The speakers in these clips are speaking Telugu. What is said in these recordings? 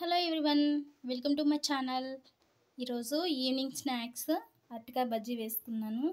hello everyone welcome to my channel ఈరోజు ఈవినింగ్ స్నాక్స్ అరటికాయ బజ్జీ వేస్తున్నాను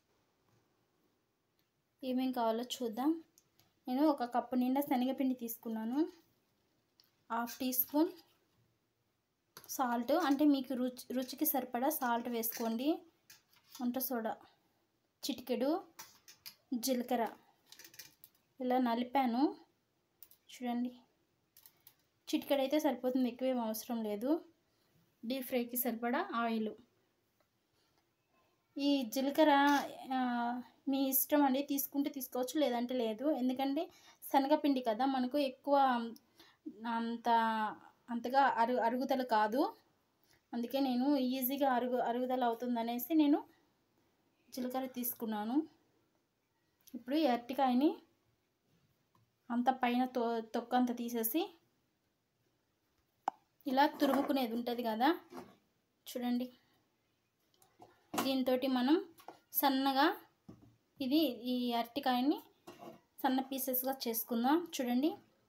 ఏమేం కావాలో చూద్దాం నేను ఒక కప్పు నిండా శనగపిండి తీసుకున్నాను హాఫ్ టీ స్పూన్ సాల్ట్ అంటే మీకు రుచి రుచికి సరిపడా సాల్ట్ వేసుకోండి వంట సోడా చిటికెడు జీలకర్ర ఇలా నలిపాను చూడండి చిటికెడు అయితే సరిపోతుంది ఎక్కువేం అవసరం లేదు డీప్ ఫ్రైకి సరిపడా ఆయిల్ ఈ జీలకర్ర ఆ, మీ ఇష్టం అండి తీసుకుంటే తీసుకోవచ్చు లేదంటే లేదు ఎందుకంటే శనగపిండి కదా మనకు ఎక్కువ అంత అంతగా అరు అరుగుదల కాదు అందుకే నేను ఈజీగా అరుగు అరుగుదల అవుతుందనేసి నేను జీలకర్ర తీసుకున్నాను ఇప్పుడు ఈ అరటికాయని అంత పైన తొ తొక్కంత తీసేసి ఇలా తురుముకునేది ఉంటుంది కదా చూడండి దీంతో మనం సన్నగా ఇది ఈ అరటికాయని సన్న పీసెస్గా చేసుకుందాం చూడండి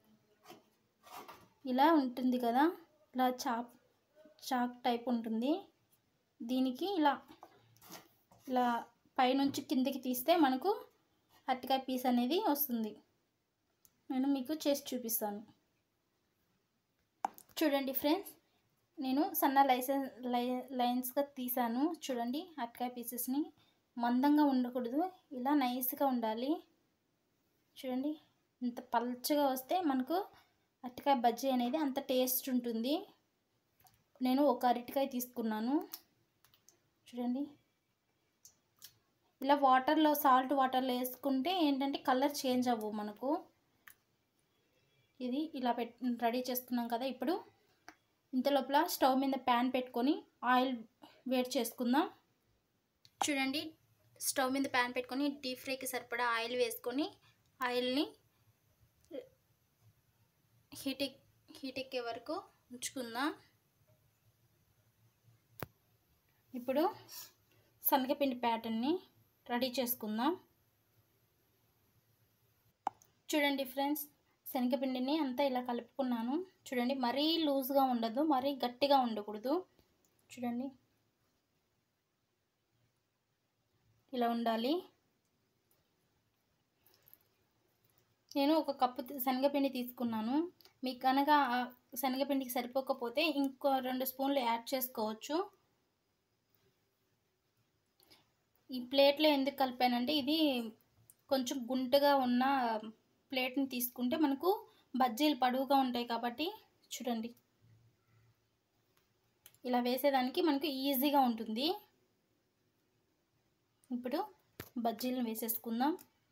ఇలా ఉంటుంది కదా ఇలా చాప్ చాక్ టైప్ ఉంటుంది దీనికి ఇలా ఇలా పైనుంచి కిందకి తీస్తే మనకు అరటికాయ పీస్ అనేది వస్తుంది నేను మీకు చేసి చూపిస్తాను చూడండి ఫ్రెండ్స్ నేను సన్న లైసెన్ లై లైన్స్గా తీసాను చూడండి అరటికాయ పీసెస్ని మందంగా ఉండకూడదు ఇలా నైస్గా ఉండాలి చూడండి ఇంత పల్చగా వస్తే మనకు అరటికాయ బజ్జీ అనేది అంత టేస్ట్ ఉంటుంది నేను ఒక అరటికాయ తీసుకున్నాను చూడండి ఇలా వాటర్లో సాల్ట్ వాటర్లో వేసుకుంటే ఏంటంటే కలర్ చేంజ్ అవ్వవు మనకు ఇది ఇలా పెట్ రెడీ చేసుకున్నాం కదా ఇప్పుడు ఇంత లోపల స్టవ్ మీద ప్యాన్ పెట్టుకొని ఆయిల్ వేడి చేసుకుందాం చూడండి స్టవ్ మీద ప్యాన్ పెట్టుకొని డీప్ ఫ్రైకి సరిపడా ఆయిల్ వేసుకొని ఆయిల్ని హీట్ ఎక్ హీట్ ఎక్కే వరకు ఉంచుకుందాం ఇప్పుడు శనగపిండి ప్యాటర్న్ని రెడీ చేసుకుందాం చూడండి ఫ్రెండ్స్ శనగపిండిని అంతా ఇలా కలుపుకున్నాను చూడండి మరీ లూజ్గా ఉండదు మరీ గట్టిగా ఉండకూడదు చూడండి ఇలా ఉండాలి నేను ఒక కప్పు శనగపిండి తీసుకున్నాను మీకు కనుక ఆ శనగపిండికి సరిపోకపోతే ఇంకో రెండు స్పూన్లు యాడ్ చేసుకోవచ్చు ఈ ప్లేట్లో ఎందుకు కలిపానంటే ఇది కొంచెం గుంటగా ఉన్న ప్లేట్ని తీసుకుంటే మనకు బజ్జీలు పడువుగా ఉంటాయి కాబట్టి చూడండి ఇలా వేసేదానికి మనకు ఈజీగా ఉంటుంది ఇప్పుడు బజ్జీలను వేసేసుకుందాం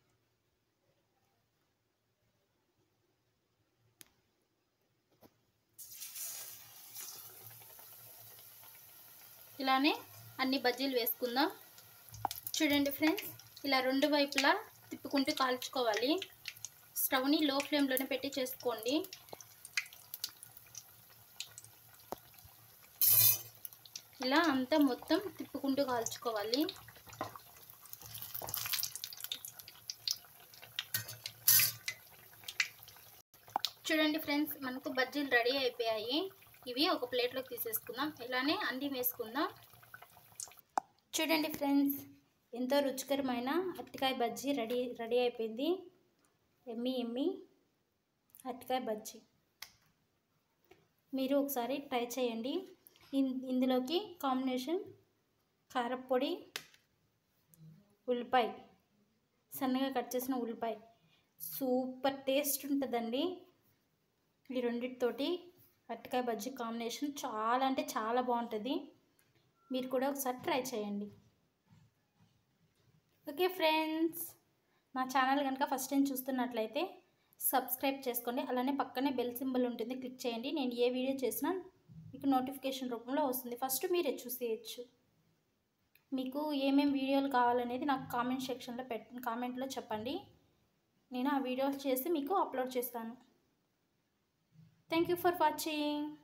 ఇలానే అన్ని బజ్జీలు వేసుకుందాం చూడండి ఫ్రెండ్స్ ఇలా రెండు వైపులా తిప్పుకుంటూ కాల్చుకోవాలి స్టవ్ని లో ఫ్లేమ్లోనే పెట్టి చేసుకోండి ఇలా అంతా మొత్తం తిప్పుకుంటూ కాల్చుకోవాలి చూడండి ఫ్రెండ్స్ మనకు బజ్జీలు రెడీ అయిపోయాయి ఇవి ఒక ప్లేట్లోకి తీసేసుకుందాం ఇలానే అన్నీ వేసుకుందాం చూడండి ఫ్రెండ్స్ ఎంతో రుచికరమైన అరటికాయ బజ్జీ రెడీ రెడీ అయిపోయింది ఎమ్మి ఎమ్మి అరటికాయ బజ్జీ మీరు ఒకసారి ట్రై చేయండి ఇందులోకి కాంబినేషన్ కారపొడి ఉల్లిపాయ సన్నగా కట్ చేసిన ఉల్లిపాయ సూపర్ టేస్ట్ ఉంటుందండి ఈ రెండింటితోటి అరటికాయ బజ్జీ కాంబినేషన్ చాలా అంటే చాలా బాగుంటుంది మీరు కూడా ఒకసారి ట్రై చేయండి ఓకే ఫ్రెండ్స్ నా ఛానల్ కనుక ఫస్ట్ టైం చూస్తున్నట్లయితే సబ్స్క్రైబ్ చేసుకోండి అలానే పక్కనే బెల్ సింబల్ ఉంటుంది క్లిక్ చేయండి నేను ఏ వీడియో చేసినా మీకు నోటిఫికేషన్ రూపంలో వస్తుంది ఫస్ట్ మీరే చూసేయచ్చు మీకు ఏమేం వీడియోలు కావాలనేది నాకు కామెంట్ సెక్షన్లో పెట్ కామెంట్లో చెప్పండి నేను ఆ వీడియోలు చేసి మీకు అప్లోడ్ చేస్తాను థ్యాంక్ యూ ఫర్ వాచింగ్